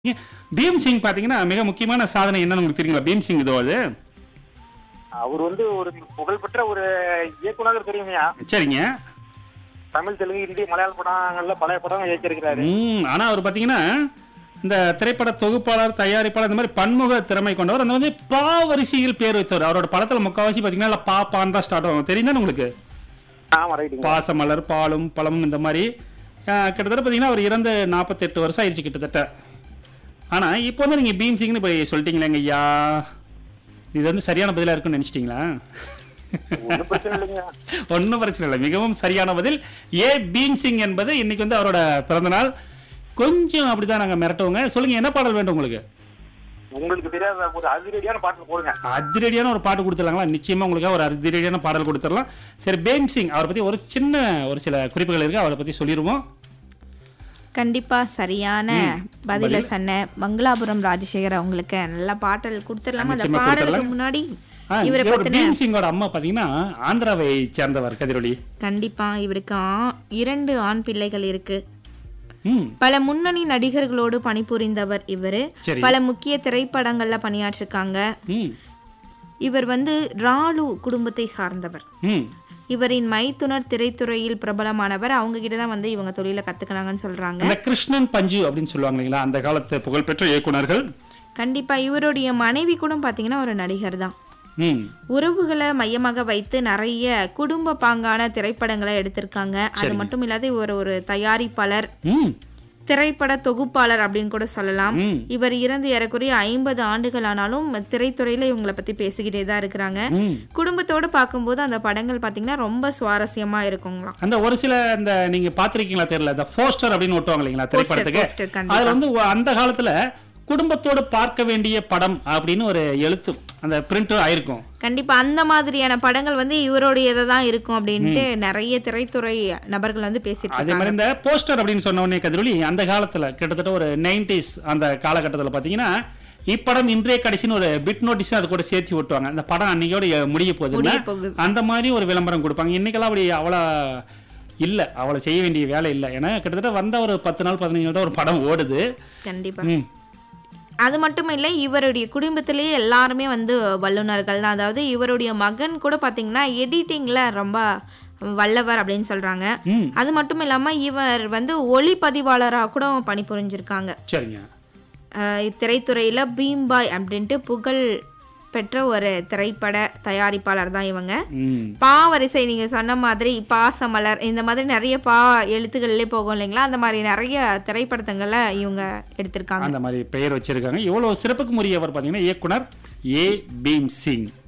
Beam Singh பாத்தீங்கன்னா மிக முக்கியமான சாதனை என்னன்னு உங்களுக்கு தெரியுங்களா பீம் சிங் இதோ அது அவர் வந்து ஒரு புகழ்பெற்ற ஒரு இயக்குனர் தெரியுமையா சரிங்க தமிழ் தெலுங்கு ஹிந்தி மலையாள படங்கள்ல பழைய படம் இயக்கியிருக்கிறாரு ம் ஆனா அவர் பாத்தீங்கன்னா இந்த திரைப்பட தொகுப்பாளர் தயாரிப்பாளர் இந்த மாதிரி பன்முக திறமை கொண்டவர் அந்த வந்து பா வரிசையில் பேர் வைத்தவர் அவரோட படத்துல முக்காவாசி பாத்தீங்கன்னா இல்ல பா பான் தான் ஸ்டார்ட் ஆகும் தெரியும் உங்களுக்கு ஆமா ரைட்டுங்க பாசமலர் பாலும் பழமும் இந்த மாதிரி அஹ், கிட்டத்தட்ட பாத்தீங்கன்னா அவர் இறந்து நாற்பத்தெட்டு வருஷம் ஆயிடுச்சு கிட்டத்தட்ட ஆனா இப்போ வந்து நீங்க பீம் சிங்னு போய் சொல்லிட்டீங்களேங்க ஐயா இது வந்து சரியான பதிலா இருக்குன்னு நினைச்சிட்டீங்களா ஒன்றும் பிரச்சனை இல்லைங்க ஒன்றும் பிரச்சனை இல்லை மிகவும் சரியான பதில் ஏ பீம் சிங் என்பது இன்னைக்கு வந்து அவரோட பிறந்த நாள் கொஞ்சம் அப்படிதான் நாங்க மிரட்டுவோங்க சொல்லுங்க என்ன பாடல் வேண்டும் உங்களுக்கு உங்களுக்கு தெரியாத ஒரு அதிரடியான பாட்டு போடுங்க அதிரடியான ஒரு பாட்டு கொடுத்துடலாங்களா நிச்சயமா உங்களுக்கு ஒரு அதிரடியான பாடல் கொடுத்துடலாம் சரி பேம் சிங் அவரை பத்தி ஒரு சின்ன ஒரு சில குறிப்புகள் இருக்கு அவரை பத்தி சொல்லிடுவோம் கண்டிப்பா சரியான பதில சொன்ன மங்களாபுரம் ராஜசேகர் அவங்களுக்கு நல்ல பாட்டல் கொடுத்துடலாமா அந்த நிச்சயமா பாடலுக்கு கொடுத்துடலாம். முன்னாடி ஆ, இவரை இவர் பத்தின பீம் சிங்கோட அம்மா பாத்தீங்கன்னா ஆந்திராவை சேர்ந்தவர் கதிரொலி கண்டிப்பா இவருக்கு ஆ- இரண்டு ஆண் பிள்ளைகள் இருக்கு ம் பல முன்னணி நடிகர்களோடு பணிபுரிந்தவர் இவரு சரி. பல முக்கிய திரைப்படங்கள்ல பணியாற்றிருக்காங்க ம் இவர் வந்து ராலு குடும்பத்தை சார்ந்தவர் ம் இவரின் மைத்துனர் திரைத்துறையில் பிரபலமானவர் அவங்க கிட்ட தான் வந்து இவங்க தொழிலை கத்துக்கினாங்கன்னு சொல்றாங்க அந்த கிருஷ்ணன் பஞ்சு அப்படின்னு சொல்லுவாங்க இல்லைங்களா அந்த காலத்து புகழ்பெற்ற இயக்குனர்கள் கண்டிப்பா இவருடைய மனைவி கூட பாத்தீங்கன்னா ஒரு நடிகர் தான் ம் உறவுகளை மையமாக வைத்து நிறைய குடும்ப பாங்கான திரைப்படங்களை எடுத்திருக்காங்க அது மட்டும் இல்லாத இவர் ஒரு தயாரிப்பாளர் ம் திரைப்பட தொகுப்பாளர் அப்படின்னு கூட சொல்லலாம் ம். இவர் இறந்து ஏறக்குறைய ஐம்பது ஆண்டுகள் ஆனாலும் திரைத்துறையில இவங்களை பத்தி பேசிக்கிட்டே தான் இருக்கிறாங்க ம் குடும்பத்தோடு பார்க்கும்போது அந்த படங்கள் பாத்தீங்கன்னா ரொம்ப சுவாரஸ்யமா இருக்குங்களாம் அந்த ஒரு சில இந்த நீங்க பாத்திருக்கீங்களா தெரியல இந்த போஸ்டர் அப்படின்னு ஒட்டுவாங்க இல்லைங்களா திரைப்படத்துக்கு poster, கண்டிப்பா. அதுல வந்து ஒ- அந்த காலத்துல குடும்பத்தோடு பார்க்க வேண்டிய படம் அப்படின்னு ஒரு எழுத்து அந்த பிரிண்ட் ஆயிருக்கும் கண்டிப்பா அந்த மாதிரியான படங்கள் வந்து இவருடையதை தான் இருக்கும் அப்படின்ட்டு நிறைய திரைத்துறை நபர்கள் வந்து பேசிட்டு அதே இருக்காங்க மாதிரி இந்த போஸ்டர் அப்படின்னு சொன்ன உடனே கதிரொலி அந்த காலத்துல கிட்டத்தட்ட ஒரு நைன்டிஸ் அந்த காலகட்டத்துல பாத்தீங்கன்னா இப்படம் இன்றைய கடைசின்னு ஒரு பிட் நோட்டீஸ் அது கூட சேர்த்து ஒட்டுவாங்க அந்த படம் அன்னையோட முடிய போகுதுன்னா முடிய போகுது. அந்த மாதிரி ஒரு விளம்பரம் கொடுப்பாங்க இன்னைக்கெல்லாம் அப்படி அவ்வளோ இல்ல அவளை செய்ய வேண்டிய வேலை இல்லை ஏன்னா கிட்டத்தட்ட வந்த ஒரு பத்து நாள் பதினஞ்சு நாள் தான் ஒரு படம் ஓடுது கண்டிப்பா ம் அது மட்டும் இல்லை இவருடைய குடும்பத்திலேயே எல்லாருமே வந்து வல்லுநர்கள் தான் அதாவது இவருடைய மகன் கூட பார்த்தீங்கன்னா எடிட்டிங்கில் ரொம்ப வல்லவர் அப்படின்னு சொல்கிறாங்க ம் அது மட்டும் இல்லாமல் இவர் வந்து ஒளிப்பதிவாளராக கூட பணிபுரிஞ்சிருக்காங்க சரிங்க அஹ் திரைத்துறையில் பீம்பாய் அப்படின்ட்டு புகழ் பெற்ற ஒரு திரைப்பட தயாரிப்பாளர் தான் இவங்க ம் பா வரிசை நீங்க சொன்ன மாதிரி பாசமலர் இந்த மாதிரி நிறைய பா எழுத்துக்கள்லே போகும் இல்லைங்களா அந்த மாதிரி நிறைய திரைப்படத்தங்களை இவங்க எடுத்திருக்காங்க அந்த மாதிரி பெயர் வச்சிருக்காங்க இவ்வளவு சிறப்புக்கு உரியவர் பாத்தீங்கன்னா இயக்குனர் ஏ பீம் சிங்